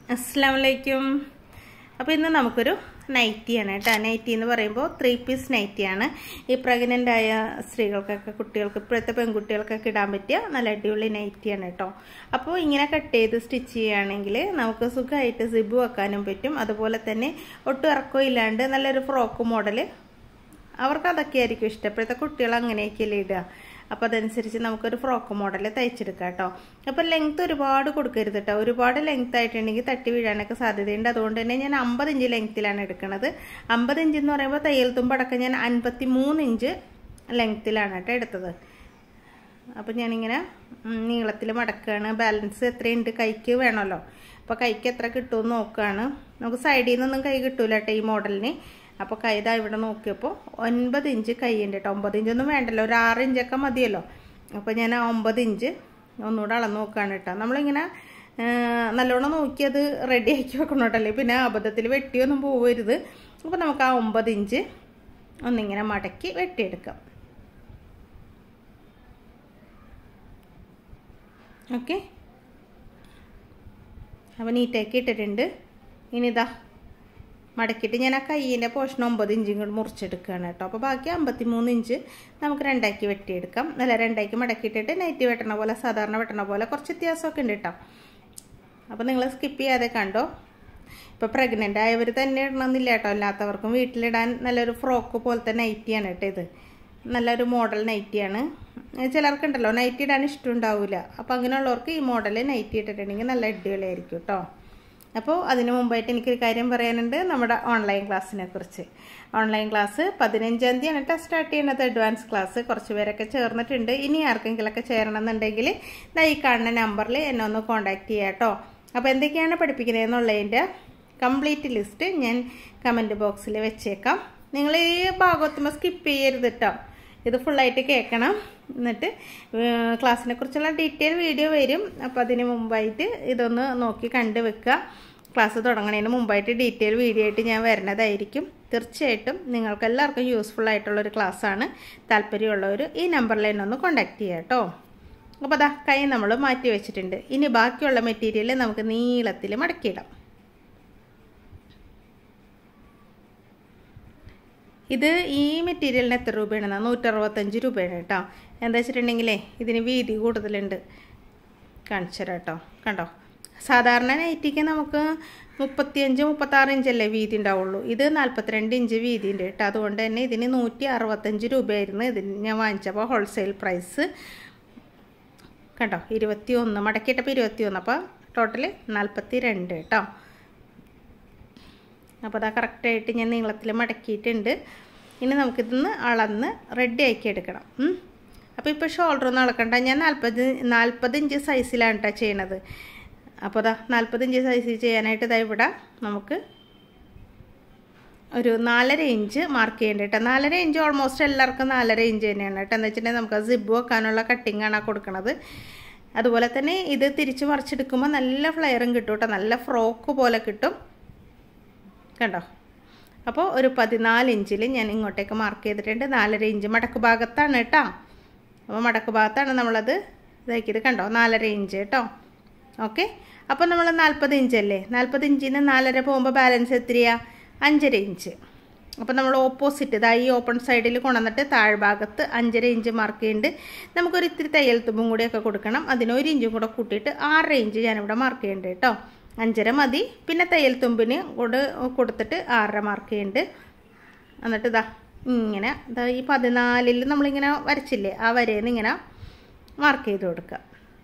അസ്സാം വലൈക്കും അപ്പോൾ ഇന്ന് നമുക്കൊരു നൈറ്റിയാണ് കേട്ടോ നൈറ്റി എന്ന് പറയുമ്പോൾ ത്രീ പീസ് നൈറ്റിയാണ് ഈ പ്രഗ്നൻ്റ് ആയ സ്ത്രീകൾക്കൊക്കെ കുട്ടികൾക്ക് ഇപ്പോഴത്തെ പെൺകുട്ടികൾക്കൊക്കെ ഇടാൻ പറ്റിയ നല്ല അടിപൊളി നൈറ്റിയാണ് കേട്ടോ അപ്പോൾ ഇങ്ങനെ കട്ട് ചെയ്ത് സ്റ്റിച്ച് ചെയ്യുകയാണെങ്കിൽ നമുക്ക് സുഖമായിട്ട് സിബ് വെക്കാനും പറ്റും അതുപോലെ തന്നെ ഒട്ടും ഇറക്കവും ഇല്ലാണ്ട് നല്ലൊരു ഫ്രോക്ക് മോഡൽ അവർക്ക് അതൊക്കെ ആയിരിക്കും ഇഷ്ടം ഇപ്പോഴത്തെ കുട്ടികൾ അങ്ങനെയൊക്കെയല്ലേ ഇടുക അപ്പോൾ അതനുസരിച്ച് നമുക്കൊരു ഫ്രോക്ക് മോഡൽ തയ്ച്ചെടുക്കാം കേട്ടോ അപ്പോൾ ലെങ്ത് ഒരുപാട് കൊടുക്കരുത് കേട്ടോ ഒരുപാട് ലെങ്ത് ആയിട്ടുണ്ടെങ്കിൽ തട്ടി വീഴാനൊക്കെ സാധ്യതയുണ്ട് അതുകൊണ്ട് തന്നെ ഞാൻ അമ്പത് ഇഞ്ച് ലെങ്ത്തിലാണ് എടുക്കുന്നത് അമ്പത് ഇഞ്ച് എന്ന് പറയുമ്പോൾ തയ്യൽ തുമ്പടക്കം ഞാൻ അൻപത്തി മൂന്ന് ഇഞ്ച് ലെങ്ത്തിലാണ് കേട്ടോ എടുത്തത് അപ്പോൾ ഞാനിങ്ങനെ നീളത്തിൽ മടക്കുകയാണ് ബാലൻസ് എത്രയുണ്ട് കൈക്ക് വേണമല്ലോ അപ്പോൾ കൈക്ക് എത്ര കിട്ടുമെന്ന് നോക്കുകയാണ് നമുക്ക് സൈഡിൽ നിന്നൊന്നും കൈ കിട്ടൂല കേട്ടോ ഈ മോഡലിന് അപ്പോൾ കൈ ഇതാ ഇവിടെ നോക്കിയപ്പോൾ ഒൻപത് ഇഞ്ച് കൈയുണ്ട് കേട്ടോ ഒമ്പത് ഇഞ്ചൊന്നും വേണ്ടല്ലോ ഒരു ആറ് ഇഞ്ചൊക്കെ മതിയല്ലോ അപ്പോൾ ഞാൻ ആ ഒമ്പത് ഇഞ്ച് ഒന്നുകൂടെ അളന്ന് നോക്കുകയാണ് കേട്ടോ നമ്മളിങ്ങനെ നല്ലോണം നോക്കി അത് റെഡി ആക്കി വെക്കണം കേട്ടല്ലേ പിന്നെ അബദ്ധത്തിൽ വെട്ടിയൊന്നും പോവരുത് അപ്പോൾ നമുക്ക് ആ ഒമ്പത് ഇഞ്ച് ഒന്നിങ്ങനെ മടക്കി വെട്ടിയെടുക്കാം ഓക്കെ അപ്പോൾ നീറ്റാക്കി ഇട്ടിട്ടുണ്ട് ഇനിതാ മടക്കിയിട്ട് ഞാൻ ആ കയ്യിൻ്റെ പോർഷൻ ഒമ്പത് ഇഞ്ചും കൂടി മുറിച്ചെടുക്കുകയാണ് കേട്ടോ അപ്പോൾ ബാക്കി അമ്പത്തി മൂന്ന് ഇഞ്ച് നമുക്ക് രണ്ടാക്കി വെട്ടിയെടുക്കാം അല്ല രണ്ടാക്കി മടക്കിയിട്ടിട്ട് നൈറ്റ് വെട്ടണ പോലെ സാധാരണ വെട്ടണ പോലെ കുറച്ച് വ്യത്യാസമൊക്കെ ഉണ്ട് കേട്ടോ അപ്പോൾ നിങ്ങൾ സ്കിപ്പ് ചെയ്യാതെ കണ്ടോ ഇപ്പോൾ പ്രഗ്നൻ്റ് ആയവർ തന്നെ ഇടണമെന്നില്ല കേട്ടോ അല്ലാത്തവർക്കും വീട്ടിലിടാൻ നല്ലൊരു ഫ്രോക്ക് പോലത്തെ നൈറ്റിയാണ് കേട്ടോ ഇത് നല്ലൊരു മോഡൽ നൈറ്റിയാണ് ചിലർക്കുണ്ടല്ലോ നൈറ്റി ഇടാൻ ഇഷ്ടമുണ്ടാവില്ല അപ്പോൾ അങ്ങനെയുള്ളവർക്ക് ഈ മോഡൽ നൈറ്റി ഇട്ടിട്ടുണ്ടെങ്കിൽ നല്ല അടിപൊളിയായിരിക്കും കേട്ടോ അപ്പോൾ അതിനു മുമ്പായിട്ട് എനിക്കൊരു കാര്യം പറയാനുണ്ട് നമ്മുടെ ഓൺലൈൻ ക്ലാസ്സിനെ കുറിച്ച് ഓൺലൈൻ ക്ലാസ് പതിനഞ്ചാം തീയതിയാണ് കേട്ടോ സ്റ്റാർട്ട് ചെയ്യുന്നത് അഡ്വാൻസ് ക്ലാസ് കുറച്ച് പേരൊക്കെ ചേർന്നിട്ടുണ്ട് ഇനി ആർക്കെങ്കിലൊക്കെ ചേരണമെന്നുണ്ടെങ്കിൽ ഈ കാണുന്ന നമ്പറിൽ എന്നെ ഒന്ന് കോൺടാക്ട് ചെയ്യാം കേട്ടോ അപ്പോൾ എന്തൊക്കെയാണ് പഠിപ്പിക്കുന്നത് എന്നുള്ളതിൻ്റെ കംപ്ലീറ്റ് ലിസ്റ്റ് ഞാൻ കമൻറ്റ് ബോക്സിൽ വെച്ചേക്കാം നിങ്ങൾ ഈ ഭാഗത്തുമ്പോൾ സ്കിപ്പ് ചെയ്യരുത് കേട്ടോ ഇത് ഫുള്ളായിട്ട് കേൾക്കണം എന്നിട്ട് ക്ലാസ്സിനെ കുറിച്ചുള്ള ഡീറ്റെയിൽ വീഡിയോ വരും അപ്പോൾ അതിന് മുമ്പായിട്ട് ഇതൊന്ന് നോക്കി കണ്ടു വെക്കുക ക്ലാസ് തുടങ്ങുന്നതിന് മുമ്പായിട്ട് ഡീറ്റെയിൽ വീഡിയോ ആയിട്ട് ഞാൻ വരുന്നതായിരിക്കും തീർച്ചയായിട്ടും നിങ്ങൾക്ക് എല്ലാവർക്കും യൂസ്ഫുൾ ആയിട്ടുള്ളൊരു ക്ലാസ്സാണ് താല്പര്യമുള്ളവർ ഈ നമ്പറിൽ എന്നെ ഒന്ന് കോൺടാക്ട് ചെയ്യാം കേട്ടോ അപ്പോൾ അതാ കൈ നമ്മൾ മാറ്റി വെച്ചിട്ടുണ്ട് ഇനി ബാക്കിയുള്ള മെറ്റീരിയൽ നമുക്ക് നീളത്തിൽ മടക്കിയിടാം ഇത് ഈ മെറ്റീരിയലിന് എത്ര രൂപയാണ് നൂറ്ററുപത്തഞ്ച് രൂപയാണ് കേട്ടോ എന്താ വെച്ചിട്ടുണ്ടെങ്കിലേ ഇതിന് വീതി കൂടുതലുണ്ട് കാണിച്ചു തരാം കേട്ടോ കണ്ടോ സാധാരണ നൈറ്റിക്ക് നമുക്ക് മുപ്പത്തിയഞ്ച് മുപ്പത്താറ് ഇഞ്ചല്ലേ വീതി ഉണ്ടാവുള്ളൂ ഇത് നാൽപ്പത്തിരണ്ട് ഇഞ്ച് വീതി ഉണ്ട് കേട്ടോ അതുകൊണ്ട് തന്നെ ഇതിന് നൂറ്റി അറുപത്തഞ്ച് രൂപയായിരുന്നു ഇതിന് ഞാൻ വാങ്ങിച്ചപ്പോൾ ഹോൾസെയിൽ പ്രൈസ് കണ്ടോ ഇരുപത്തി ഒന്ന് മടക്കിയിട്ടപ്പോൾ ഇരുപത്തി ഒന്ന് അപ്പോൾ ടോട്ടൽ നാൽപ്പത്തി രണ്ട് കേട്ടോ അപ്പോൾ അതാ കറക്റ്റായിട്ട് ഞാൻ നീളത്തിൽ മടക്കിയിട്ടുണ്ട് ഇനി നമുക്കിതൊന്ന് അളന്ന് റെഡി ആക്കി എടുക്കണം അപ്പോൾ ഇപ്പോൾ ഷോൾഡർ ഒന്നും അളക്കണ്ട ഞാൻ നാൽപ്പത് നാൽപ്പത് ഇഞ്ച് സൈസിലാണ് കേട്ടോ ചെയ്യണത് അപ്പോൾ അതാ നാൽപ്പത് ഇഞ്ച് സൈസിൽ ചെയ്യാനായിട്ട് ഇതാ ഇവിടെ നമുക്ക് ഒരു നാലര ഇഞ്ച് മാർക്ക് ചെയ്യേണ്ട കേട്ടോ നാലര ഇഞ്ച് ഓൾമോസ്റ്റ് എല്ലാവർക്കും നാലര ഇഞ്ച് തന്നെയാണ് കേട്ടോ എന്ന് വെച്ചിട്ടുണ്ടെങ്കിൽ നമുക്ക് സിബ് വെക്കാനുള്ള കട്ടിങ്ങാണ് കൊടുക്കുന്നത് അതുപോലെ തന്നെ ഇത് തിരിച്ച് മറിച്ചെടുക്കുമ്പോൾ നല്ല ഫ്ലെയറും കിട്ടും കേട്ടോ നല്ല ഫ്രോക്ക് പോലെ കിട്ടും കണ്ടോ അപ്പോൾ ഒരു പതിനാല് ഇഞ്ചിൽ ഞാൻ ഇങ്ങോട്ടേക്ക് മാർക്ക് ചെയ്തിട്ടുണ്ട് നാലര ഇഞ്ച് മടക്ക് ഭാഗത്താണ് കേട്ടോ അപ്പോൾ മടക്ക് ഭാഗത്താണ് നമ്മളത് ഇതാക്കിയത് കണ്ടോ നാലര ഇഞ്ച് കേട്ടോ ഓക്കെ അപ്പോൾ നമ്മൾ നാൽപ്പത് ഇഞ്ചല്ലേ നാൽപ്പത് ഇഞ്ചിന് നാലര പോകുമ്പോൾ ബാലൻസ് എത്രയാ അഞ്ചര ഇഞ്ച് അപ്പോൾ നമ്മൾ ഓപ്പോസിറ്റ് ഇതാ ഈ ഓപ്പൺ സൈഡിൽ കൊണ്ടുവന്നിട്ട് താഴ്ഭാഗത്ത് അഞ്ചര ഇഞ്ച് മാർക്ക് ചെയ്യുന്നുണ്ട് നമുക്കൊരു ഇത്തിരി തയ്യൽ തുമ്പും കൂടിയൊക്കെ കൊടുക്കണം അതിന് ഒരു ഇഞ്ചും കൂടെ കൂട്ടിയിട്ട് ആറര ഇഞ്ച് ഞാനിവിടെ മാർക്ക് ചെയ്യുന്നുണ്ട് കേട്ടോ അഞ്ചര മതി പിന്നെ തയ്യൽ തുമ്പിന് കൂടെ കൊടുത്തിട്ട് ആറര മാർക്ക് ചെയ്യുന്നുണ്ട് എന്നിട്ട് ഇതാ ഇങ്ങനെ ഇതാ ഈ പതിനാലിൽ നമ്മളിങ്ങനെ വരച്ചില്ലേ ആ വരേന്ന് ഇങ്ങനെ മാർക്ക് ചെയ്ത് കൊടുക്കുക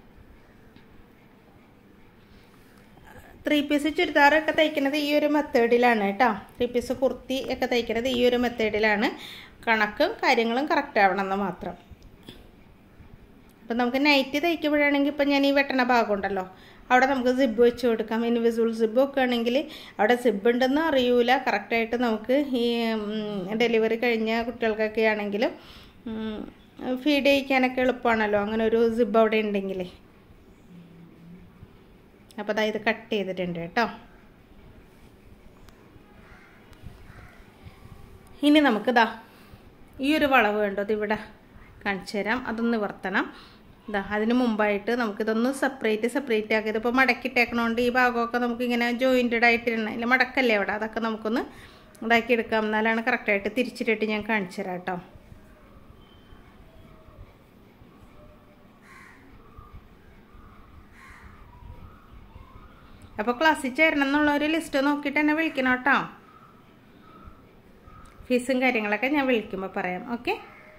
ത്രീ പീസ് ചുരിദാറൊക്കെ തയ്ക്കുന്നത് ഈ ഒരു മെത്തേഡിലാണ് കേട്ടോ ത്രീ പീസ് കുർത്തി ഒക്കെ തയ്ക്കുന്നത് ഈ ഒരു മെത്തേഡിലാണ് കണക്കും കാര്യങ്ങളും കറക്റ്റ് ആവണമെന്ന് മാത്രം അപ്പം നമുക്ക് നൈറ്റ് തയ്ക്കുമ്പോഴാണെങ്കിൽ ഇപ്പം ഞാൻ ഈ വെട്ടണ ഭാഗം ഉണ്ടല്ലോ അവിടെ നമുക്ക് സിബ് വെച്ച് കൊടുക്കാം ഇൻവിസിബിൾ സിബ് ഒക്കെ ആണെങ്കിൽ അവിടെ സിബ് ഉണ്ടെന്ന് അറിയൂല കറക്റ്റായിട്ട് നമുക്ക് ഈ ഡെലിവറി കഴിഞ്ഞ കുട്ടികൾക്കൊക്കെ ആണെങ്കിലും ഫീഡ് ചെയ്യിക്കാനൊക്കെ എളുപ്പമാണല്ലോ അങ്ങനെ ഒരു സിബ് അവിടെ ഉണ്ടെങ്കിൽ അപ്പോൾ അതാ ഇത് കട്ട് ചെയ്തിട്ടുണ്ട് കേട്ടോ ഇനി നമുക്കിതാ ഈ ഒരു വളവ് വേണ്ടത് ഇവിടെ കാണിച്ചു തരാം അതൊന്ന് നിവർത്തണം ഇതാ അതിന് മുമ്പായിട്ട് നമുക്കിതൊന്ന് സെപ്പറേറ്റ് സെപ്പറേറ്റ് ആക്കി ഇതിപ്പോൾ മടക്കിട്ടേക്കണോണ്ട് ഈ ഭാഗമൊക്കെ നമുക്കിങ്ങനെ ജോയിൻറ്റഡ് ആയിട്ട് ഇടണം ഇല്ല മടക്കല്ലേ അവിടെ അതൊക്കെ നമുക്കൊന്ന് ഇതാക്കി എടുക്കാം എന്നാലാണ് കറക്റ്റായിട്ട് തിരിച്ചിട്ടിട്ട് ഞാൻ കാണിച്ചു തരാം കേട്ടോ അപ്പോൾ ക്ലാസ്സിൽ ചേരണം എന്നുള്ള ഒരു ലിസ്റ്റ് നോക്കിയിട്ട് എന്നെ വിളിക്കണം കേട്ടോ ഫീസും കാര്യങ്ങളൊക്കെ ഞാൻ വിളിക്കുമ്പോൾ പറയാം ഓക്കെ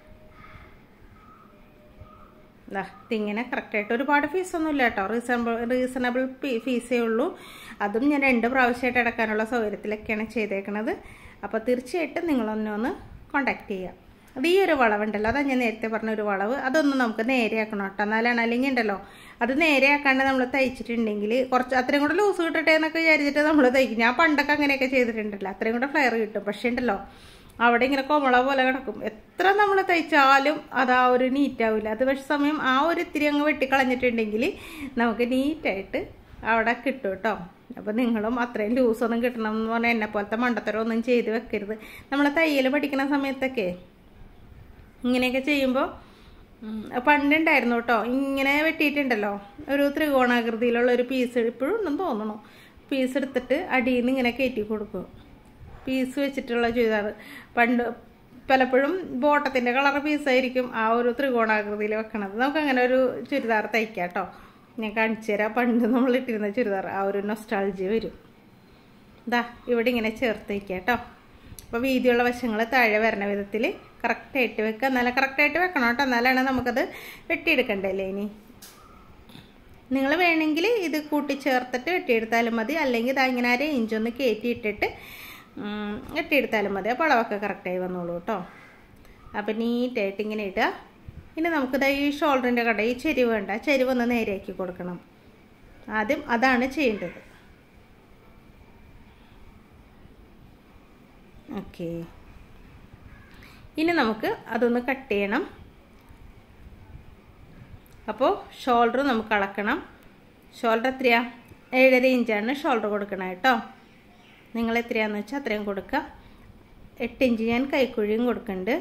ഇതാ ഇതിങ്ങനെ കറക്റ്റായിട്ട് ഒരുപാട് ഫീസൊന്നും ഇല്ല കേട്ടോ റീസണബിൾ റീസണബിൾ ഫീസേ ഉള്ളൂ അതും ഞാൻ രണ്ട് പ്രാവശ്യമായിട്ട് അടക്കാനുള്ള സൗകര്യത്തിലൊക്കെയാണ് ചെയ്തേക്കണത് അപ്പോൾ തീർച്ചയായിട്ടും നിങ്ങളൊന്നെ ഒന്ന് കോണ്ടാക്ട് ചെയ്യാം അത് ഈ ഒരു വളവുണ്ടല്ലോ അതാ ഞാൻ നേരത്തെ പറഞ്ഞ ഒരു വളവ് അതൊന്ന് നമുക്ക് നേരെയാക്കണം കേട്ടോ എന്നാലാണ് അല്ലെങ്കിൽ ഉണ്ടല്ലോ അത് നേരെയാക്കാണ്ട് നമ്മൾ തയ്ച്ചിട്ടുണ്ടെങ്കിൽ കുറച്ച് അത്രയും കൂടെ ലൂസ് കിട്ടട്ടെ എന്നൊക്കെ വിചാരിച്ചിട്ട് നമ്മൾ തയ്ക്കും ഞാൻ പണ്ടൊക്കെ അങ്ങനെയൊക്കെ ചെയ്തിട്ടുണ്ടല്ലോ അത്രയും കൂടെ ഫ്ലെയർ കിട്ടും പക്ഷേ ഉണ്ടല്ലോ അവിടെ ഇങ്ങനെ കൊമള പോലെ കിടക്കും എത്ര നമ്മൾ തയ്ച്ചാലും അത് ആ ഒരു നീറ്റാവില്ല അത് പക്ഷെ സമയം ആ ഒരു ഇത്തിരി അങ്ങ് വെട്ടിക്കളഞ്ഞിട്ടുണ്ടെങ്കിൽ നമുക്ക് നീറ്റായിട്ട് അവിടെ കിട്ടും കേട്ടോ അപ്പോൾ നിങ്ങളും അത്രയും ലൂസൊന്നും കിട്ടണം എന്ന് പറഞ്ഞാൽ എന്നെ പോലത്തെ മണ്ടത്തരം ഒന്നും ചെയ്ത് വെക്കരുത് നമ്മൾ തയ്യൽ പഠിക്കുന്ന സമയത്തൊക്കെ ഇങ്ങനെയൊക്കെ ചെയ്യുമ്പോൾ പണ്ടുണ്ടായിരുന്നു കേട്ടോ ഇങ്ങനെ വെട്ടിയിട്ടുണ്ടല്ലോ ഒരു ത്രികോണാകൃതിയിലുള്ള ഒരു പീസ് ഇപ്പോഴും ഉണ്ടെന്ന് തോന്നണു പീസ് എടുത്തിട്ട് അടിയിൽ നിന്ന് ഇങ്ങനെ കയറ്റി കൊടുക്കും പീസ് വെച്ചിട്ടുള്ള ചുരിദാർ പണ്ട് പലപ്പോഴും ബോട്ടത്തിൻ്റെ കളർ പീസായിരിക്കും ആ ഒരു ത്രികോണാകൃതിയിൽ വെക്കണത് നമുക്ക് അങ്ങനെ ഒരു ചുരിദാർ തയ്ക്കാം കേട്ടോ ഞാൻ കാണിച്ചു തരാം പണ്ട് നമ്മൾ ഇട്ടിരുന്ന ചുരിദാർ ആ ഒരു നൊസ്റ്റാൾജി വരും ഇതാ ഇവിടെ ഇങ്ങനെ ചേർത്ത് വയ്ക്കുക കേട്ടോ അപ്പോൾ വീതിയുള്ള വശങ്ങൾ താഴെ വരണ വിധത്തിൽ കറക്റ്റായിട്ട് വെക്കുക നല്ല കറക്റ്റായിട്ട് വെക്കണം കേട്ടോ എന്നാലാണ് നമുക്കത് വെട്ടിയെടുക്കണ്ടല്ലേ ഇനി നിങ്ങൾ വേണമെങ്കിൽ ഇത് കൂട്ടിച്ചേർത്തിട്ട് വെട്ടിയെടുത്താലും മതി അല്ലെങ്കിൽ ഇതാ ഇങ്ങനെ അര ഇഞ്ചൊന്ന് കയറ്റിയിട്ടിട്ട് വെട്ടിയെടുത്താലും മതി അപ്പോൾ അളവൊക്കെ കറക്റ്റായി വന്നോളൂ കേട്ടോ അപ്പം നീറ്റായിട്ട് ഇങ്ങനെ ഇടുക ഇനി നമുക്കിത് ഈ ഷോൾഡറിൻ്റെ കട ഈ ചെരിവ് വേണ്ട ചെരിവ് ഒന്ന് നേരെയാക്കി കൊടുക്കണം ആദ്യം അതാണ് ചെയ്യേണ്ടത് ഓക്കെ ഇനി നമുക്ക് അതൊന്ന് കട്ട് ചെയ്യണം അപ്പോൾ ഷോൾഡർ നമുക്ക് അളക്കണം ഷോൾഡർ എത്രയാ ഏഴര ഇഞ്ചാണ് ഷോൾഡർ കൊടുക്കണം കേട്ടോ നിങ്ങൾ എത്രയാണെന്ന് വെച്ചാൽ അത്രയും കൊടുക്കുക എട്ട് ഇഞ്ച് ഞാൻ കൈക്കുഴിയും കൊടുക്കുന്നുണ്ട്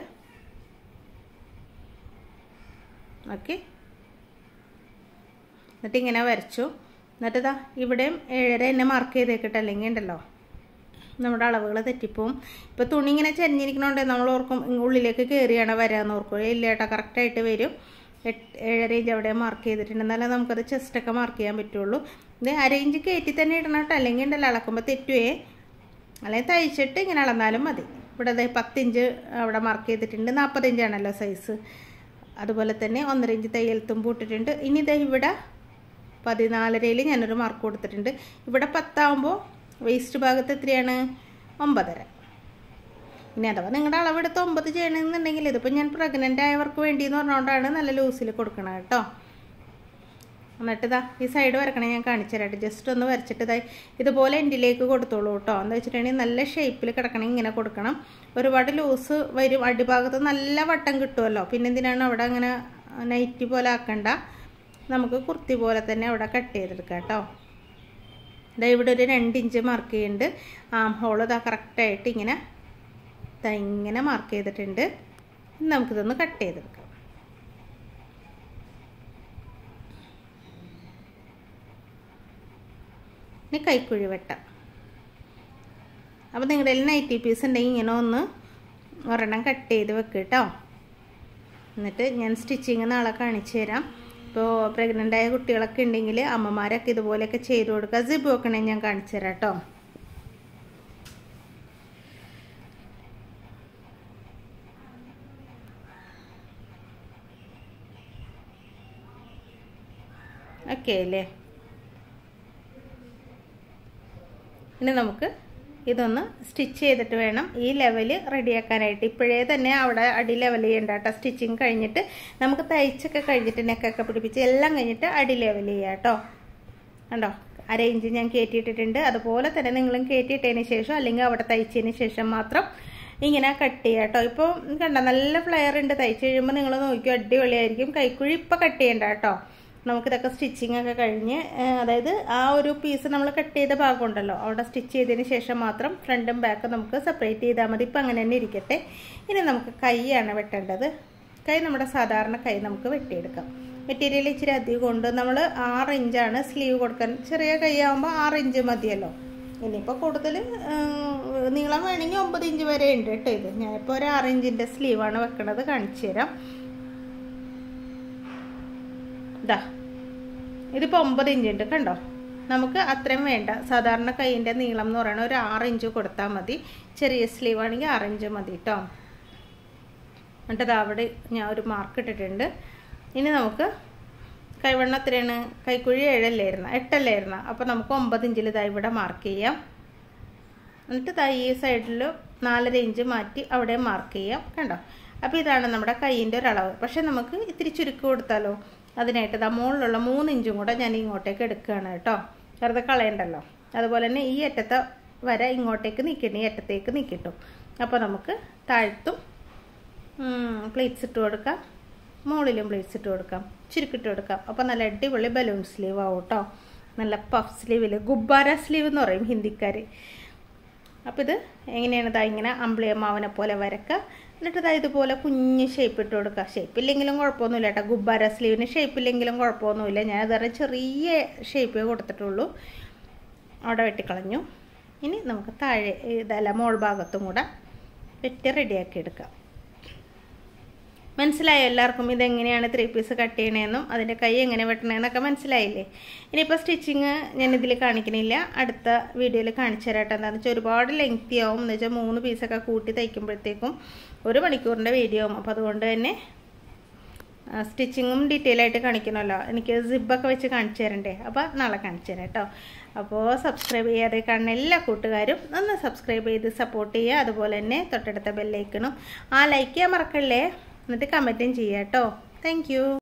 ഓക്കെ എന്നിട്ട് ഇങ്ങനെ വരച്ചു എന്നിട്ട് ഇതാ ഇവിടെയും ഏഴര എന്നെ മാർക്ക് ചെയ്തേക്കിട്ട് അല്ലെങ്കിൽ ഉണ്ടല്ലോ നമ്മുടെ അളവുകൾ തെറ്റിപ്പോവും ഇപ്പോൾ തുണി ഇങ്ങനെ ചെരിഞ്ഞിരിക്കണോണ്ട് നമ്മൾ ഓർക്കും ഉള്ളിലേക്ക് കയറിയാണ് വരാമെന്ന് ഓർക്കും ഇല്ല കേട്ടോ കറക്റ്റായിട്ട് വരും എട്ട് ഏഴര ഇഞ്ച് അവിടെ മാർക്ക് ചെയ്തിട്ടുണ്ട് എന്നാലേ നമുക്കത് ചെസ്റ്റൊക്കെ മാർക്ക് ചെയ്യാൻ പറ്റുള്ളൂ ഇത് അര ഇഞ്ച് കയറ്റി തന്നെ ഇടണം കേട്ടോ അല്ലെങ്കിൽ ഉണ്ടല്ലോ അളക്കുമ്പോൾ തെറ്റുവേ അല്ലെങ്കിൽ തയ്ച്ചിട്ട് ഇങ്ങനെ അളന്നാലും മതി ഇവിടെ അതായത് പത്തിഞ്ച് അവിടെ മാർക്ക് ചെയ്തിട്ടുണ്ട് നാൽപ്പത് ഇഞ്ചാണല്ലോ സൈസ് അതുപോലെ തന്നെ ഒന്നര ഇഞ്ച് തയ്യൽ തുമ്പ് ഇട്ടിട്ടുണ്ട് ഇനി ഇതാ ഇവിടെ പതിനാലരയിൽ ഞാനൊരു മാർക്ക് കൊടുത്തിട്ടുണ്ട് ഇവിടെ പത്താവുമ്പോൾ വേസ്റ്റ് ഭാഗത്ത് എത്രയാണ് ഒമ്പതര ഇനി അഥവാ നിങ്ങളുടെ അളവെടുത്ത് ഒമ്പത് ചെയ്യണമെന്നുണ്ടെങ്കിൽ ഇതിപ്പോൾ ഞാൻ പ്രഗ്നൻ്റ് ആയവർക്ക് വേണ്ടി എന്ന് പറഞ്ഞുകൊണ്ടാണ് നല്ല ലൂസിൽ കൊടുക്കണം കേട്ടോ എന്നിട്ട് ഇതാ ഈ സൈഡ് വരക്കണേ ഞാൻ കാണിച്ചു തരാം ജസ്റ്റ് ഒന്ന് വരച്ചിട്ട് ഇതായി ഇതുപോലെ എൻഡിലേക്ക് കൊടുത്തോളൂ കേട്ടോ എന്താ വെച്ചിട്ടുണ്ടെങ്കിൽ നല്ല ഷേപ്പിൽ കിടക്കണം ഇങ്ങനെ കൊടുക്കണം ഒരുപാട് ലൂസ് വരും അടിഭാഗത്ത് നല്ല വട്ടം കിട്ടുമല്ലോ പിന്നെ എന്തിനാണ് അവിടെ അങ്ങനെ നൈറ്റി പോലെ ആക്കണ്ട നമുക്ക് കുർത്തി പോലെ തന്നെ അവിടെ കട്ട് ചെയ്തെടുക്കാം കേട്ടോ ഇതാ ഇവിടെ ഒരു രണ്ട് ഇഞ്ച് മാർക്ക് ചെയ്യുന്നുണ്ട് ആം ഹോൾ ഇതാ കറക്റ്റായിട്ട് ഇങ്ങനെ ഇതാ ഇങ്ങനെ മാർക്ക് ചെയ്തിട്ടുണ്ട് നമുക്കിതൊന്ന് കട്ട് ചെയ്തെടുക്കാം ഇനി കൈക്കുഴി വെട്ടാം അപ്പോൾ നിങ്ങളുടെ കയ്യിൽ നൈറ്റി പീസ് ഉണ്ടെങ്കിൽ ഇങ്ങനെ ഒന്ന് ഒരെണ്ണം കട്ട് ചെയ്ത് വെക്കുക കേട്ടോ എന്നിട്ട് ഞാൻ സ്റ്റിച്ചിങ് നാളെ കാണിച്ചു തരാം ഇപ്പോൾ പ്രഗ്നൻ്റ് ആയ കുട്ടികളൊക്കെ ഉണ്ടെങ്കിൽ അമ്മമാരൊക്കെ ഇതുപോലെയൊക്കെ ചെയ്ത് കൊടുക്കുക സിബ് വെക്കണേ ഞാൻ കാണിച്ചു തരാം കേട്ടോ ഓക്കെ അല്ലേ ഇനി നമുക്ക് ഇതൊന്ന് സ്റ്റിച്ച് ചെയ്തിട്ട് വേണം ഈ ലെവല് റെഡിയാക്കാനായിട്ട് ഇപ്പോഴേ തന്നെ അവിടെ അടി ലെവൽ ചെയ്യണ്ട കേട്ടോ സ്റ്റിച്ചിങ് കഴിഞ്ഞിട്ട് നമുക്ക് തയ്ച്ചൊക്കെ കഴിഞ്ഞിട്ട് നെക്കൊക്കെ പിടിപ്പിച്ച് എല്ലാം കഴിഞ്ഞിട്ട് അടി ലെവൽ ചെയ്യാം കേട്ടോ കണ്ടോ അര ഇഞ്ച് ഞാൻ കയറ്റിയിട്ടിട്ടുണ്ട് അതുപോലെ തന്നെ നിങ്ങളും കയറ്റിയിട്ടതിന് ശേഷം അല്ലെങ്കിൽ അവിടെ തയ്ച്ചതിന് ശേഷം മാത്രം ഇങ്ങനെ കട്ട് ചെയ്യുക കേട്ടോ ഇപ്പോൾ കണ്ട നല്ല ഫ്ലെയർ ഉണ്ട് തയ്ച്ച് കഴിയുമ്പോൾ നിങ്ങൾ നോക്കിയോ അടിപൊളിയായിരിക്കും കൈക്കുഴി ഇപ്പോൾ കട്ട് ചെയ്യണ്ട കേട്ടോ നമുക്കിതൊക്കെ സ്റ്റിച്ചിങ് ഒക്കെ കഴിഞ്ഞ് അതായത് ആ ഒരു പീസ് നമ്മൾ കട്ട് ചെയ്ത ഭാഗം ഉണ്ടല്ലോ അവിടെ സ്റ്റിച്ച് ചെയ്തതിന് ശേഷം മാത്രം ഫ്രണ്ടും ബാക്കും നമുക്ക് സെപ്പറേറ്റ് ചെയ്താൽ മതി ഇപ്പം അങ്ങനെ തന്നെ ഇരിക്കട്ടെ ഇനി നമുക്ക് കൈയാണ് വെട്ടേണ്ടത് കൈ നമ്മുടെ സാധാരണ കൈ നമുക്ക് വെട്ടിയെടുക്കാം മെറ്റീരിയൽ ഇച്ചിരി അധികം ഉണ്ട് നമ്മൾ ആറ് ഇഞ്ചാണ് സ്ലീവ് കൊടുക്കാൻ ചെറിയ കൈയാകുമ്പോൾ ആറ് ഇഞ്ച് മതിയല്ലോ ഇനിയിപ്പോൾ കൂടുതൽ നീളം വേണമെങ്കിൽ ഒമ്പത് ഇഞ്ച് വരെ ഉണ്ട് കേട്ടോ ഇത് ഞാനിപ്പോൾ ഒരു ആറ് ഇഞ്ചിൻ്റെ സ്ലീവാണ് വെക്കണത് കാണിച്ചു തരാം ഇതാ ഇതിപ്പോൾ ഒമ്പത് ഇഞ്ച് ഉണ്ട് കണ്ടോ നമുക്ക് അത്രയും വേണ്ട സാധാരണ കൈയിൻ്റെ നീളം എന്ന് പറയുന്നത് ഒരു ആറ് ഇഞ്ച് കൊടുത്താൽ മതി ചെറിയ സ്ലീവ് ആണെങ്കിൽ ആറ് ഇഞ്ച് മതി കേട്ടോ എന്നിട്ട് അവിടെ ഞാൻ ഒരു മാർക്ക് ഇട്ടിട്ടുണ്ട് ഇനി നമുക്ക് കൈവണ്ണം എത്രയാണ് കൈക്കുഴി ഏഴല്ലായിരുന്ന എട്ടല്ലായിരുന്ന അപ്പോൾ നമുക്ക് ഒമ്പത് ഇഞ്ചിൽ ഇതാ ഇവിടെ മാർക്ക് ചെയ്യാം എന്നിട്ട് ദാ ഈ സൈഡിൽ നാലര ഇഞ്ച് മാറ്റി അവിടെ മാർക്ക് ചെയ്യാം കണ്ടോ അപ്പോൾ ഇതാണ് നമ്മുടെ കൈയിൻ്റെ ഒരളവ് പക്ഷേ നമുക്ക് ഇത്തിരി ചുരുക്ക് കൊടുത്താലോ അതിനായിട്ട് ദാ മുകളിലുള്ള മൂന്ന് ഇഞ്ചും കൂടെ ഞാൻ ഇങ്ങോട്ടേക്ക് എടുക്കുകയാണ് കേട്ടോ വെറുതെ കളയണ്ടല്ലോ അതുപോലെ തന്നെ ഈ അറ്റത്തെ വര ഇങ്ങോട്ടേക്ക് നിൽക്കണം ഈ അറ്റത്തേക്ക് നിൽക്കിട്ടും അപ്പോൾ നമുക്ക് താഴ്ത്തും പ്ലേറ്റ്സ് ഇട്ട് കൊടുക്കാം മുകളിലും പ്ലേറ്റ്സ് ഇട്ട് കൊടുക്കാം ചുരുക്കിട്ട് കൊടുക്കാം അപ്പോൾ നല്ല അടിപൊളി ബലൂൺ സ്ലീവ് ആവും കേട്ടോ നല്ല പഫ് സ്ലീവിൽ ഗുബ്ബാര സ്ലീവ് എന്ന് പറയും ഹിന്ദിക്കാർ അപ്പോൾ ഇത് എങ്ങനെയാണ് ഇതാ ഇങ്ങനെ അമ്പിളിയമ്മാവനെ പോലെ വരക്കുക എന്നിട്ട് ഇതാ ഇതുപോലെ കുഞ്ഞ് ഷേപ്പ് ഇട്ട് കൊടുക്കുക ഷേപ്പ് ഇല്ലെങ്കിലും കുഴപ്പമൊന്നുമില്ല കേട്ടോ ഗുബ്ബാര സ്ലീവിന് ഷേപ്പ് ഇല്ലെങ്കിലും കുഴപ്പമൊന്നുമില്ല ഞാൻ അതറിയ ചെറിയ ഷേപ്പേ കൊടുത്തിട്ടുള്ളൂ അവിടെ വെട്ടിക്കളഞ്ഞു ഇനി നമുക്ക് താഴെ ഇതല്ല മോൾ ഭാഗത്തും കൂടെ വെട്ടി റെഡിയാക്കി എടുക്കാം മനസ്സിലായോ എല്ലാവർക്കും ഇതെങ്ങനെയാണ് ത്രീ പീസ് കട്ട് ചെയ്യണതെന്നും അതിൻ്റെ കൈ എങ്ങനെ വെട്ടണമെന്നൊക്കെ മനസ്സിലായില്ലേ ഇനിയിപ്പോൾ സ്റ്റിച്ചിങ് ഞാൻ ഇതിൽ കാണിക്കണില്ല അടുത്ത വീഡിയോയിൽ കാണിച്ചു തരാട്ടെ എന്താണെന്ന് വെച്ചാൽ ഒരുപാട് ലെങ്തി ആവും എന്ന് വെച്ചാൽ മൂന്ന് പീസൊക്കെ കൂട്ടി തയ്ക്കുമ്പോഴത്തേക്കും ഒരു മണിക്കൂറിൻ്റെ വീഡിയോ ആവും അപ്പോൾ അതുകൊണ്ട് തന്നെ സ്റ്റിച്ചിങ്ങും ഡീറ്റെയിൽ ആയിട്ട് കാണിക്കണമല്ലോ എനിക്ക് സിബൊക്കെ വെച്ച് കാണിച്ചു തരണ്ടേ അപ്പോൾ നാളെ കാണിച്ചു തരാം കേട്ടോ അപ്പോൾ സബ്സ്ക്രൈബ് ചെയ്യാതെ കാണുന്ന എല്ലാ കൂട്ടുകാരും ഒന്ന് സബ്സ്ക്രൈബ് ചെയ്ത് സപ്പോർട്ട് ചെയ്യുക അതുപോലെ തന്നെ തൊട്ടടുത്ത ബെല്ലൈക്കണം ആ ലൈക്ക് ചെയ്യാൻ മറക്കല്ലേ എന്നിട്ട് കമൻറ്റും ചെയ്യാം കേട്ടോ താങ്ക്